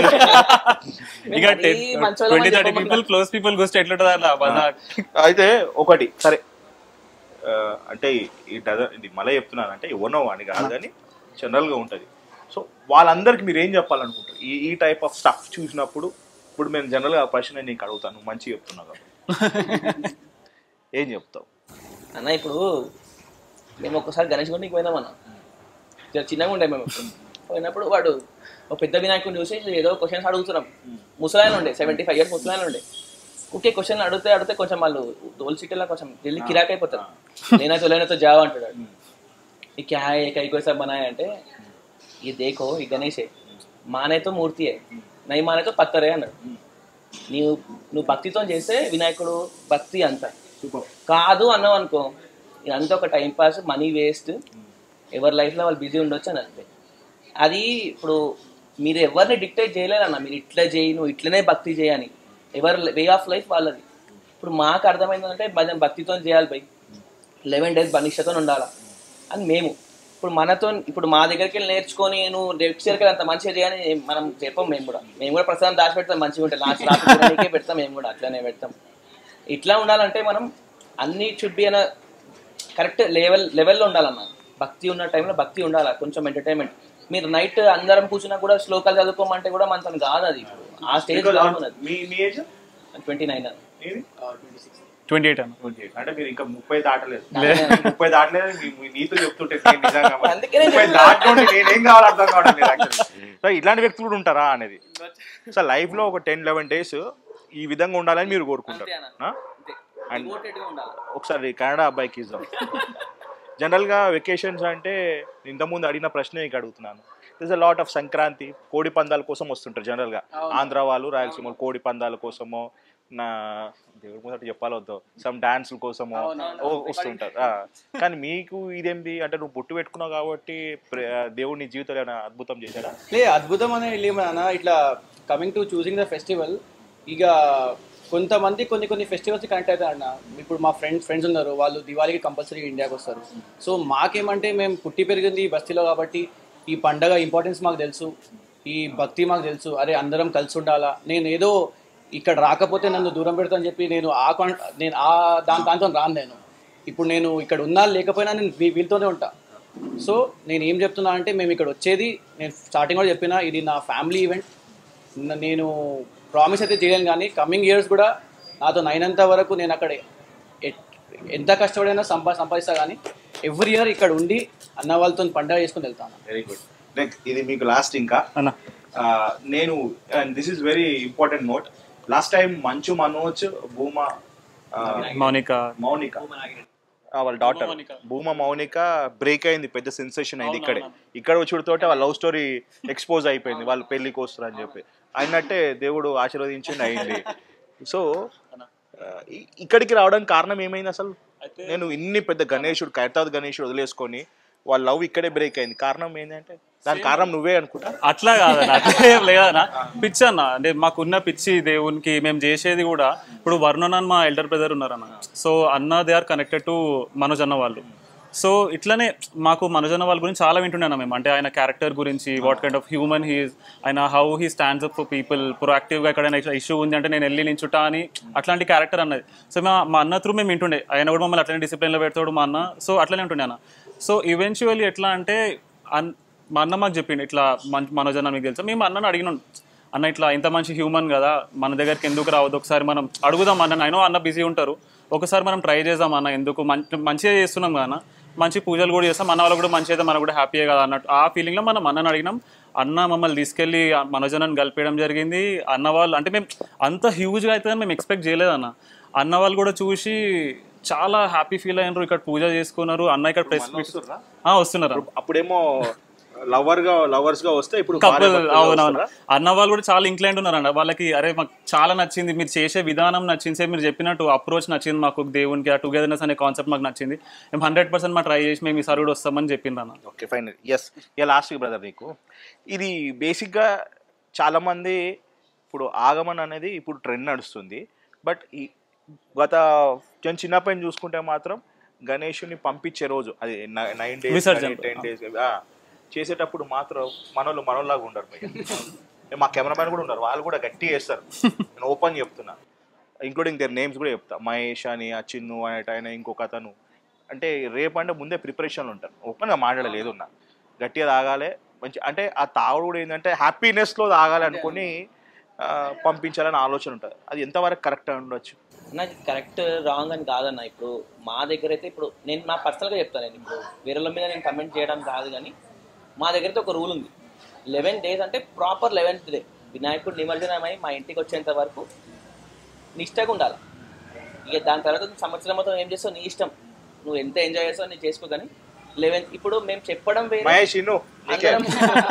ఇక మరీ మంచోళ్ళం ట్వంటీ అని థర్టీ చెప్పమన్నా. పీపుల్ క్లోజ్ పీపుల్ గురించి ఎట్లుంటుంది అన్న మజాక్ అయితే ఒకటి సరే ఆ, అంటే ఈ డజన్ ఇది మళ్ళీ చెప్తున్నాను అంటే ఎవరినో అని కాదు కానీ జనరల్గా ఉంటుంది సో వాళ్ళందరికీ మీరు ఏం చెప్పాలనుకుంటారు ఈ ఈ టైప్ ఆఫ్ స్టఫ్ చూసినప్పుడు ఇప్పుడు మేము జనరల్గా ఆ క్వశ్చన్ నీకు అడుగుతాను మంచిగా చెప్తున్నావు కాబట్టి ఏం చెప్తావు అన్న ఇప్పుడు మేము ఒక్కసారి గణేష్ గుడికి పోయినాం అన్న జర చిన్నగా ఉండే మేము పోయినప్పుడు వాడు ఒక పెద్ద వినాయకుడిని చూసి ఏదో క్వశ్చన్స్ అడుగుతున్నాం ముసలాయన ఉండే సెవెంటీ ఫైవ్ ఇయర్స్ ముసలాయన ఉండే ఓకే క్వశ్చన్ అడిగితే అడిగితే కొంచెం వాళ్ళు దోల్ సిటీలో కొంచెం ఢిల్లీ కిరాక్ అయిపోతారు నేనా చొలైనతో జావా అంటాడు వాడు. ఈ క్యా హై కై కోసా బనాయ్ అంటే ఈ దేకో ఈ గణేషే మానేతో మూర్తియే నై మానేతో పత్తరే అన్నాడు నీవు నువ్వు భక్తితో చేస్తే వినాయకుడు భక్తి అంత కాదు అన్నావు అనుకో ఇదంతా ఒక టైం పాస్ మనీ వేస్ట్ ఎవరి లైఫ్లో వాళ్ళు బిజీ ఉండొచ్చు అని అంతే అది ఇప్పుడు మీరు ఎవరిని డిక్టేట్ చేయలేరన్న మీరు ఇట్లా చేయి నువ్వు ఇట్లనే భక్తి చేయని ఎవరి వే ఆఫ్ లైఫ్ వాళ్ళది ఇప్పుడు మాకు అర్థమైందంటే మనం భక్తితో చేయాలి పోయి లెవెన్ డేస్ బనిష్టతో ఉండాలా అని మేము ఇప్పుడు మనతో ఇప్పుడు మా దగ్గరికి వెళ్ళి నేర్చుకొని నువ్వు నెక్స్ట్ ఇయర్కి అంత మంచిగా చేయని మనం చెప్పం మేము కూడా మేము కూడా ప్రస్తుతం దాచి పెడతాం మంచిగా ఉంటాయి లాస్ట్ లాస్ట్ పెడతాం మేము కూడా అట్లనే పెడతాం ఇట్లా ఉండాలంటే మనం అన్ని షుడ్ బి అన్న కరెక్ట్ లెవెల్ లెవెల్లో ఉండాలన్న భక్తి ఉన్న టైంలో భక్తి ఉండాలి కొంచెం ఎంటర్టైన్మెంట్ మీరు నైట్ అందరం కూర్చున్నా కూడా శ్లోకాలు చదువుకోమంటే కూడా మనతో కాదు అది ఇప్పుడు ఆ స్టేజ్ ఉన్నది మీ మీ age twenty nine twenty eight అన్న అంటే మీరు ఇంకా ముప్పై దాటలేదు ముప్పై దాటలేదు మీ- మీ నీతో చెప్తుంటే నేను నిజంగా మరి. అందుకనే ముప్పై దాటలోనే నేనేం కావాలో అర్థం కావడం లేదు actually. సో ఇట్లాంటి వ్యక్తులు కూడా ఉంటారా అనేది సో లైఫ్ లో ఒక టెన్ లెవెన్ డేస్ ఈ విధంగా ఉండాలని మీరు కోరుకుంటారు ఆ? అండ్ ఉండాలి ఒకసారి కన్నడ అబ్బాయికి ఇద్దాం జనరల్గా వెకేషన్స్ అంటే ఇంతకుముందు అడిగిన ప్రశ్న ఇక అడుగుతున్నాను this a lot of Sankranti కోడి పందాల కోసం వస్తుంటారు జనరల్గా ఆంధ్ర వాళ్ళు రాయలసీమ వాళ్ళు కోడి పందాల కోసమో నా దేవుడి ముందట చెప్పాలి వద్దు సమ్ డాన్సుల కోసమో ఓ- వస్తుంటారు ఆ. కానీ మీకు ఇదేంటి అంటే నువ్వు బొట్టు పెట్టుకున్నావు కాబట్టి ప్ర- దేవుడు నీ జీవితంలో ఏమైనా అద్భుతం చేశాడా లే అద్భుతం అనే లేమన్నా ఇట్లా కమింగ్ టు చూసింగ్ ద ఫెస్టివల్ ఇక కొంతమంది కొన్ని కొన్ని ఫెస్టివల్స్ కనెక్ట్ అవుతారు అన్న ఇప్పుడు మా ఫ్రెండ్స్ ఫ్రెండ్స్ ఉన్నారు వాళ్ళు దివాళీకి కంపల్సరీ ఇండియాకి వస్తారు సో మాకేమంటే మేము పుట్టి పెరిగింది ఈ బస్తీలో కాబట్టి ఈ పండగ ఇంపార్టెన్స్ మాకు తెలుసు ఈ భక్తి మాకు తెలుసు అరే అందరం కలిసి ఉండాలా నేను ఏదో ఇక్కడ రాకపోతే నన్ను దూరం పెడతాను చెప్పి నేను ఆ కాన్ నేను ఆ దాని దాంతో రాను నేను ఇప్పుడు నేను ఇక్కడ ఉన్నా లేకపోయినా నేను వీ- వీళ్ళతోనే ఉంటా సో నేను ఏం చెప్తున్నా అంటే మేము ఇక్కడ వచ్చేది నేను స్టార్టింగ్ కూడా చెప్పిన ఇది నా ఫ్యామిలీ ఈవెంట్ న- నేను ప్రామిస్ అయితే చేయలేను కానీ కమింగ్ ఇయర్స్ కూడా నాతో నైనంత వరకు నేను అక్కడ ఎట్- ఎంత కష్టపడైనా సంపా సంపాదిస్తా కానీ ఎవ్రీ ఇయర్ ఇక్కడ ఉండి అన్న వాళ్ళతో పండగ చేసుకుని వెళ్తాను వెరీ గుడ్ నెక్స్ట్ ఇది మీకు లాస్ట్ ఇంకా అన్న ఆ, నేను and this is very important note last time Manchu Manoj Bhuma ఆ, మౌనిక మౌనిక ఆ, వాళ్ళ డాటర్ మౌనిక. భూమా మౌనిక బ్రేక్ అయింది పెద్ద సెన్సేషన్ అయింది ఇక్కడే ఇక్కడ వచ్చుడుతోటే వాళ్ళ లవ్ స్టోరీ ఎక్స్పోజ్ అయిపోయింది వాళ్ళు పెళ్లికి వస్తారు అని చెప్పి అయినట్టే దేవుడు ఆశీర్వదించింది అయింది సో ఆ, ఇ- ఇక్కడికి రావడానికి కారణం ఏమైంది అసలు నేను ఇన్ని పెద్ద గణేశుడు కైతాద్ గణేశుడు వదిలేసుకొని వాళ్ళ లవ్ ఇక్కడే బ్రేక్ అయింది కారణం ఏంటంటే దాని కారణం నువ్వే అనుకుంటా అట్లా కాదన్న అట్లా ఏం లేదన్న పిచ్చి అన్న అంటే మాకున్న పిచ్చి దేవునికి మేము చేసేది కూడా ఇప్పుడు వరుణన్ అని మా ఎల్డర్ బ్రదర్ ఉన్నారన్న సో అన్న they are connected to Manoj అన్న వాళ్ళు సో ఇట్లనే మాకు మనోజ్ అన్న వాళ్ళ గురించి చాలా వింటున్నాను మేము అంటే ఆయన క్యారెక్టర్ గురించి what kind of human he's ఆయన how he stands up for people ప్రొయాక్టివ్గా ఎక్కడైనా ఇష్యూ ఉంది అంటే నేను వెళ్ళి నించుటా అని అట్లాంటి క్యారెక్టర్ అన్నది సో మా మా అన్న త్రూ మేము వింటుండే ఆయన కూడా మమ్మల్ని అట్లనే డిసిప్లిన్లో పెడతాడు మా అన్న సో అట్లనే ఉంటుండే అన్న సో ఈవెన్చువల్లీ ఎట్లా అంటే అన్ మా అన్న మాకు చెప్పిండు ఇట్లా మన మనోజ్ అన్న మీకు తెలుసా మేము అన్నను అడిగినాం అన్న ఇట్లా ఇంత మంచి హ్యూమన్ కదా మన దగ్గరికి ఎందుకు రావద్దు ఒకసారి మనం అడుగుదాం అన్న అయినో అన్న బిజీ ఉంటారు ఒకసారి మనం ట్రై చేద్దాం అన్న ఎందుకు మంచి మంచిగా చేస్తున్నాం కదా అన్న మంచి పూజలు కూడా చేస్తాం అన్న వాళ్ళు కూడా మంచి అయితే మనకు కూడా హ్యాపీయే కదా అన్నట్టు ఆ ఫీలింగ్లో మనం అన్నని అడిగినాం అన్న మమ్మల్ని తీసుకెళ్ళి మనోజనని కలిపేయడం జరిగింది అన్న వాళ్ళు అంటే మేము అంత హ్యూజ్గా అవుతుందని మేము ఎక్స్పెక్ట్ చేయలేదు అన్న అన్న వాళ్ళు కూడా చూసి చాలా హ్యాపీ ఫీల్ అయినారు ఇక్కడ పూజ చేసుకున్నారు అన్న ఇక్కడ ప్రెస్ వస్తున్నారు అప్పుడేమో లవర్ గా లవర్స్ గా వస్తే ఇప్పుడు కపుల్ భార్య భర్తలుగా అవునవును వస్తారా? అన్న వాళ్ళు కూడా చాలా ఇంక్లైంట్ ఉన్నారండి వాళ్ళకి అరే మాకు చాలా నచ్చింది మీరు చేసే విధానం నచ్చింది సేమ్ మీరు చెప్పినట్టు అప్రోచ్ నచ్చింది మాకు దేవునికి ఆ టుగెదర్నెస్ అనే కాన్సెప్ట్ మాకు నచ్చింది మేము హండ్రెడ్ పర్సెంట్ మా ట్రై చేసి మేము ఈసారి కూడా వస్తామని చెప్పిండ్రు అన్న ఓకే ఫైన్ ఎస్ ఇక లాస్ట్ బ్రదర్ నీకు ఇది బేసిక్గా చాలామంది ఇప్పుడు ఆగమన్ అనేది ఇప్పుడు ట్రెండ్ నడుస్తుంది బట్ ఈ గత నేను చిన్నప్పటి నుంచి చూసుకుంటే మాత్రం గణేషుని పంపించే రోజు అది నైన్ డేస్ విసర్జన. టెన్ డేస్ చేసేటప్పుడు మాత్రం మనోళ్ళు మనోళ్ళలాగా ఉండరు భయ్య. మా కెమెరామెన్ కూడా ఉన్నారు వాళ్ళు కూడా గట్టి చేస్తారు నేను ఓపెన్ చెప్తున్నా ఇంక్లూడింగ్ దేర్ నేమ్స్ కూడా చెప్తా మహేష్ అని ఆ చిన్ను అనేట ఆయన ఇంకొక అతను అంటే రేపు అంటే ముందే ప్రిపరేషన్లు ఉంటారు ఓపెన్గా మాట్లాడలేదు ఉన్నా గట్టిగా తాగాలి మంచి అంటే ఆ తాగుడు కూడా ఏంటంటే హ్యాపీనెస్లో తాగాలి అనుకుని ఆ, పంపించాలని ఆలోచన ఉంటుంది అది ఎంతవరకు కరెక్ట్ ఉండొచ్చు నాకు కరెక్ట్ రాంగ్ అని కాదన్న ఇప్పుడు మా దగ్గర అయితే ఇప్పుడు నేను నా పర్సనల్గా చెప్తాను నేను ఇప్పుడు వేరేల మీద నేను కమెంట్ చేయడం కాదు కానీ మా దగ్గర అయితే ఒక రూల్ ఉంది లెవెన్ డేస్ అంటే ప్రాపర్ లెవెన్త్ డే వినాయకుడు నిమజ్జనమై మా ఇంటికి వచ్చేంత వరకు నిష్టగా ఉండాలి ఇక దాని తర్వాత నువ్వు సంవత్సరం మొత్తం ఏం చేస్తావు నీ ఇష్టం నువ్వు ఎంత ఎంజాయ్ చేస్తావు నేను చేసుకో కానీ లెవెన్త్ ఇప్పుడు మేము చెప్పడం వేరే మహేష్ ఇన్ను నీకే. అందరం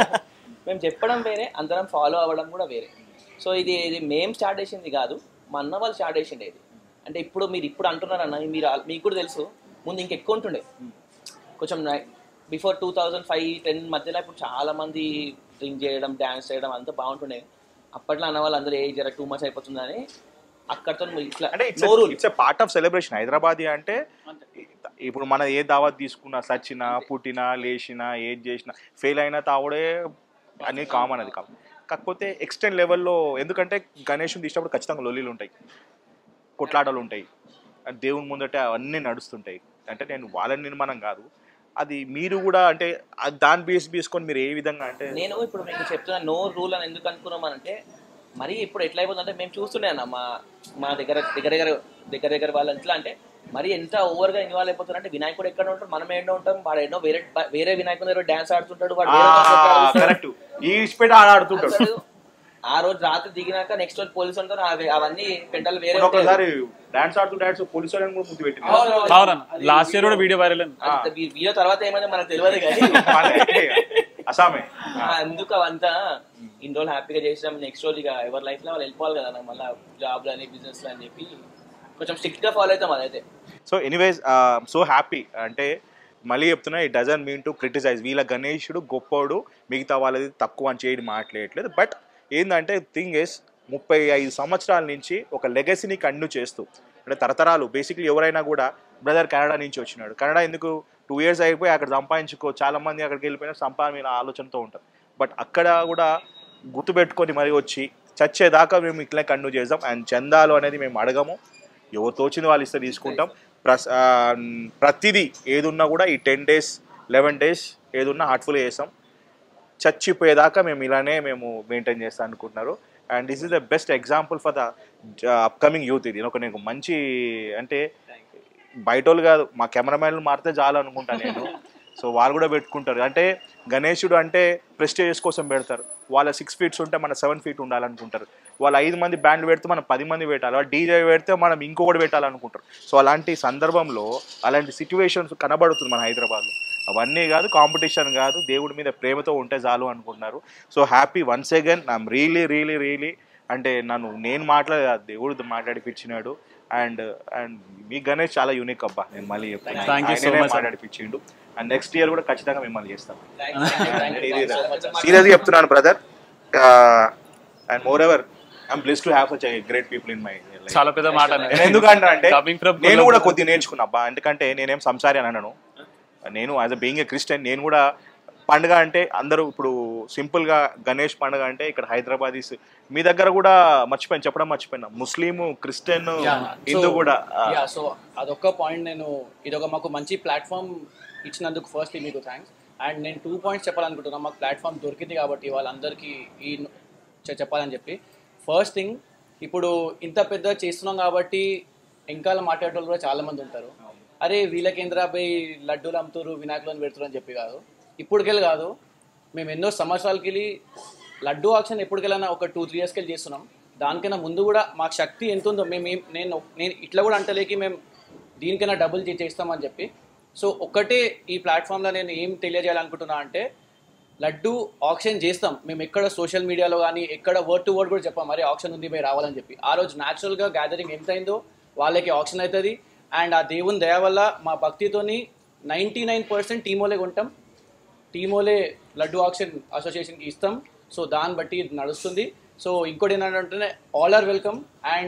మేము చెప్పడం వేరే అందరం ఫాలో అవ్వడం కూడా వేరే సో ఇది ఇది మేము స్టార్ట్ చేసింది కాదు మా అన్న వాళ్ళు స్టార్ట్ చేసిండే ఇది అంటే ఇప్పుడు మీరు ఇప్పుడు అంటున్నారన్న మీరు ఆల్- మీకు కూడా తెలుసు ముందు ఇంకెక్కువ ఉంటుండే కొంచెం before two thousand five ten మధ్యలో ఇప్పుడు చాలా మంది డ్రింక్ చేయడం డ్యాన్స్ చేయడం అంతా బాగుంటుండే అప్పట్లో అన్న వాళ్ళు అందరూ ఏ జర టూ మచ్ అయిపోతుందని అక్కడితో ఇట్లా అంటే it's no rule. It's part of celebration Hyderabad అంటే ఇప్పుడు మన ఏ దావత్ తీసుకున్నా సచ్చినా పుట్టినా లేచినా ఏది చేసినా ఫెయిల్ అయినా తావుడే అనేది కామన్ అది కాదు కాకపోతే ఎక్స్టెండ్ లెవెల్లో ఎందుకంటే గణేషుని తీసినప్పుడు ఖచ్చితంగా లొల్లీలు ఉంటాయి కొట్లాటలు ఉంటాయి అండ్ దేవుని ముందట అవన్నీ నడుస్తుంటాయి అంటే నేను వాళ్ళని నిర్మాణం కాదు అది మీరు కూడా అంటే ఆ దాని బేస్ తీసుకొని మీరు ఏ విధంగా అంటే నేను ఇప్పుడు మీకు చెప్తున్నా నో రూల్ అని ఎందుకు అనుకున్నామనంటే మరి ఇప్పుడు ఎట్లా అయిపోతుందంటే మేము చూస్తుండే అన్న మా మా దగ్గర దగ్గర దగ్గర దగ్గర దగ్గర వాళ్ళు ఎట్లా అంటే మరి ఎంత ఓవర్గా ఇన్వాల్వ్ అయిపోతారు అంటే వినాయకుడు ఎక్కడ ఉంటాడు మనం ఎన్నో ఉంటాం వాడు ఎన్నో వేరే వేరే వినాయకుడు దగ్గర డాన్స్ ఆడుతుంటాడు వాడు వేరే దాంట్లో ఆడుతుంటాడు. కరెక్ట్ ఈ స్పీడ్ ఆడుతుంటాడు అసలు ఆ రోజు రాత్రి దిగినాక నెక్స్ట్ రోజు పోలీసు ఉంటారు అవి- అవన్నీ పెంటలు వేరే ఉంటాయి. ఒకసారి డాన్స్ ఆడుతూ డాన్స్ పోలీసు వాళ్ళని కూడా ముద్దు పెట్టింది అవునన్న లాస్ట్ ఇయర్ కూడా వీడియో వైరల్ అయింది అంత వీ- వీడియో తర్వాత ఏమైందో మనకు తెలియదు కానీ అసామే ఆ, ఎందుకు అవంతా ఇన్ని రోజులు హ్యాపీగా చేసినాం నెక్స్ట్ రోజు ఇక ఎవరి లైఫ్ లో వాళ్ళు వెళ్ళిపోవాలి కదా నాకు మళ్ళీ జాబ్ అని బిజినెస్ అని చెప్పి కొంచెం స్ట్రిక్ట్ గా ఫాలో అవుతాం అదైతే సో ఎనీవేస్ సో హ్యాపీ అంటే మళ్ళీ చెప్తున్నా it doesn't mean to criticize వీళ్ళ గణేషుడు గొప్పోడు మిగతా వాళ్ళది తక్కువ అని చేయడం మాట్లాడట్లేదు బట్ ఏంటంటే థింగ్ ఇస్ ముప్పై ఐదు సంవత్సరాల నుంచి ఒక లెగసీని కంటిన్యూ చేస్తూ అంటే తరతరాలు బేసిక్లీ ఎవరైనా కూడా బ్రదర్ కెనడా నుంచి వచ్చినాడు కెనడా ఎందుకు టూ ఇయర్స్ అయిపోయి అక్కడ సంపాదించుకో చాలా మంది అక్కడికి వెళ్ళిపోయినా సంపాదన ఆలోచనతో ఉంటారు బట్ అక్కడ కూడా గుర్తుపెట్టుకొని మరి వచ్చి చచ్చేదాకా మేము ఇట్లే కంటిన్యూ చేద్దాం అండ్ చందాలు అనేది మేము అడగము ఎవరు తోచింది వాళ్ళు ఇస్తే తీసుకుంటాం ప్రస్ ఆ, ప్రతిదీ ఏదున్నా కూడా ఈ టెన్ డేస్ లెవెన్ డేస్ ఏదున్నా హార్ట్ఫుల్ చేస్తాం చచ్చిపోయేదాకా మేము ఇలానే మేము మెయింటైన్ చేస్తాం అనుకుంటున్నారు and this is the best example for the upcoming youth ఇది ఒక నీకు మంచి అంటే బయట వాళ్ళు కాదు మా కెమెరామ్యాన్లు మారితే చాలు అనుకుంటా నేను సో వాళ్ళు కూడా పెట్టుకుంటారు అంటే గణేశుడు అంటే ప్రెస్టేజెస్ కోసం పెడతారు వాళ్ళ సిక్స్ ఫీట్స్ ఉంటే మన సెవెన్ ఫీట్ ఉండాలనుకుంటారు వాళ్ళు ఐదు మంది బ్యాండ్ పెడితే మనం పది మంది పెట్టాలి వాళ్ళు డీజే పెడితే మనం ఇంకొకటి పెట్టాలనుకుంటారు సో అలాంటి సందర్భంలో అలాంటి సిచ్యువేషన్స్ కనబడుతుంది మన హైదరాబాద్లో అవన్నీ కాదు కాంపిటీషన్ కాదు దేవుడి మీద ప్రేమతో ఉంటే చాలు అనుకుంటున్నారు so happy once again I'm really really really అంటే నన్ను నేను మాట్లాడే దేవుడు మాట్లాడిపించినాడు అండ్ అండ్ మీ గణేష్ చాలా యూనిక్ అబ్బా నేను మళ్ళీ చెప్తున్నా Thank you so ఆయననే much, sir. మాట్లాడిపించిండు అండ్ నెక్స్ట్ ఇయర్ కూడా ఖచ్చితంగా మిమ్మల్ని చేస్తాం Thank you, thank you so much. సీరియస్గా చెప్తున్నాను brother and more ever I'm bless to have such great people in my చాలా పెద్ద మాట నేను ఎందుకంటే అంటే Coming from నేను కూడా Kollam. కొద్దిగా నేర్చుకున్నా అబ్బా ఎందుకంటే నేనేం సంసారి అని అనను నేను as a being a Christian నేను కూడా పండుగ అంటే అందరూ ఇప్పుడు సింపుల్ గా గణేష్ పండుగ అంటే ఇక్కడ హైదరాబాద్ మీ దగ్గర కూడా మర్చిపోయాను చెప్పడం మర్చిపోయినా ముస్లిం క్రిస్టియన్ హిందూ కూడా ఆ, యా సో అదొక పాయింట్ నేను ఇదొక మాకు మంచి ప్లాట్ఫామ్ ఇచ్చినందుకు ఫస్ట్ మీకు థ్యాంక్స్ అండ్ నేను టూ పాయింట్స్ చెప్పాలనుకుంటున్నా మాకు ప్లాట్ఫామ్ దొరికింది కాబట్టి వాళ్ళందరికీ ఈ చె- చెప్పాలని చెప్పి ఫస్ట్ థింగ్ ఇప్పుడు ఇంత పెద్ద చేస్తున్నాం కాబట్టి ఇంకా మాట్లాడేటోళ్ళు కూడా చాలా మంది ఉంటారు అరే వీళ్ళకేంద్రాపై లడ్డూలు అమ్ముతారు వినాయకులను పెడుతున్నారు అని చెప్పి కాదు ఇప్పటికెళ్ళి కాదు మేము ఎన్నో సంవత్సరాలకి వెళ్ళి లడ్డూ ఆక్షన్ ఎప్పటికెళ్ళైనా ఒక టూ త్రీ ఇయర్స్కి వెళ్ళి చేస్తున్నాం దానికన్నా ముందు కూడా మాకు శక్తి ఎంత ఉందో మేము ఏం- నేను నేను ఇట్లా కూడా అంటలేకి మేము దీనికైనా డబుల్ చే- చేస్తామని చెప్పి సో ఒక్కటే ఈ ప్లాట్ఫామ్లో నేను ఏం తెలియజేయాలనుకుంటున్నా అంటే లడ్డు ఆప్షన్ చేస్తాం మేము ఎక్కడ సోషల్ మీడియాలో కానీ ఎక్కడ వర్డ్ టు వర్డ్ కూడా చెప్పాం మరి ఆప్షన్ ఉంది మీరు రావాలని చెప్పి ఆ రోజు న్యాచురల్గా గ్యాదరింగ్ ఎంత అయిందో వాళ్ళకి ఆప్షన్ అవుతుంది అండ్ ఆ దేవుని దయ వల్ల మా భక్తితోని నైంటీ నైన్ పర్సెంట్ టీమోలే కొంటాం టీమోలే లడ్డు ఆక్షన్ అసోసియేషన్కి ఇస్తాం సో దాన్ని బట్టి ఇది నడుస్తుంది సో ఇంకోటి ఏంటంటే all are welcome and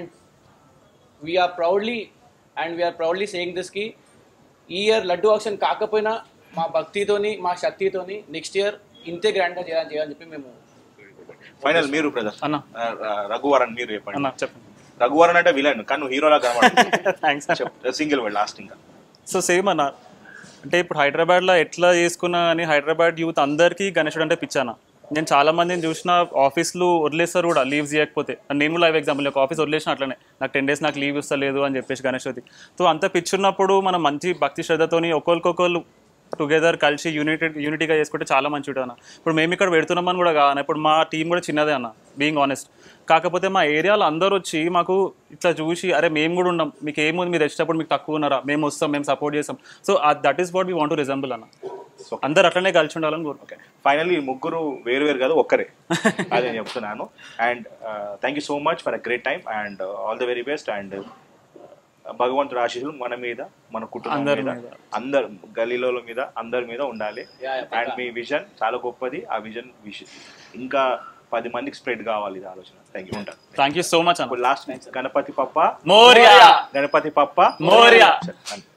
we are proudly and we are proudly saying దిస్కి ఈ ఇయర్ లడ్డు ఆక్షన్ కాకపోయినా మా భక్తితోని మా శక్తితోని నెక్స్ట్ ఇయర్ ఇంతే గ్రాండ్గా చేయాలని చేయాలని చెప్పి మేము ఫైనల్ మీరు బ్రదర్ అన్న రఘువరన్ మీరు అన్న చెప్పండి చెప్పండి రఘువరన్ అంటే విలన్ కానీ నువ్వు హీరోలా థ్యాంక్స్ కనబడు సింగిల్ వర్డ్ లాస్ట్ ఇంకా సో సేమ్ అన్న అంటే ఇప్పుడు హైదరాబాద్లో ఎట్లా చేసుకున్నా అని హైదరాబాద్ యూత్ అందరికీ గణేశుడు అంటే పిచ్చాన నేను చాలా మందిని చూసిన ఆఫీస్లు వదిలేస్తారు కూడా లీవ్స్ చేయకపోతే నేను కూడా లైవ్ ఎగ్జాంపుల్ ఒక ఆఫీస్ వదిలేసిన అట్లనే నాకు టెన్ డేస్ నాకు లీవ్ ఇస్తలేదు అని చెప్పేసి గణేశ్వతి సో అంత పిచ్చున్నప్పుడు మనం మంచి భక్తి శ్రద్ధతోని ఒకరికొకరు టుగెదర్ కలిసి యూనిటీ యూనిటీగా చేసుకుంటే చాలా మంచిది అన్న ఇప్పుడు మేము ఇక్కడ పెడుతున్నామని కూడా కాదు ఇప్పుడు మా టీం కూడా చిన్నదే అన్న బీయింగ్ ఆనెస్ట్ కాకపోతే మా ఏరియాలో అందరూ వచ్చి మాకు ఇట్లా చూసి అరే మేము కూడా ఉన్నాం మీకు ఏముంది మీరు వచ్చేటప్పుడు మీకు తక్కువ ఉన్నారా మేము వస్తాం మేము సపోర్ట్ చేస్తాం so that is what we want to resemble అన్న అందరు అట్లనే కలిసి ఉండాలని కోరుకుంటాం ఫైనల్లీ ముగ్గురు వేరు వేరు కాదు ఒక్కరే అది నేను చెప్తున్నాను and thank you so much for a great time and all the very best and భగవంతుడు ఆశీస్సులు మన మీద మన కుటుంబం అందరి మీద మీద. అందరు గలీలో మీద అందరి మీద ఉండాలి Yeah, yeah, అండ్ మీ విజన్ చాలా గొప్పది ఆ విజన్ విషయం ఇంకా పది మందికి స్ప్రెడ్ కావాలి ఇది ఆలోచన థ్యాంక్ యూ ఉంటాను థ్యాంక్ యూ సో మచ్ అన్న ఇప్పుడు లాస్ట్ గణపతి పప్ప మోరియా గణపతి పప్ప మోరియా సరే, అంతే.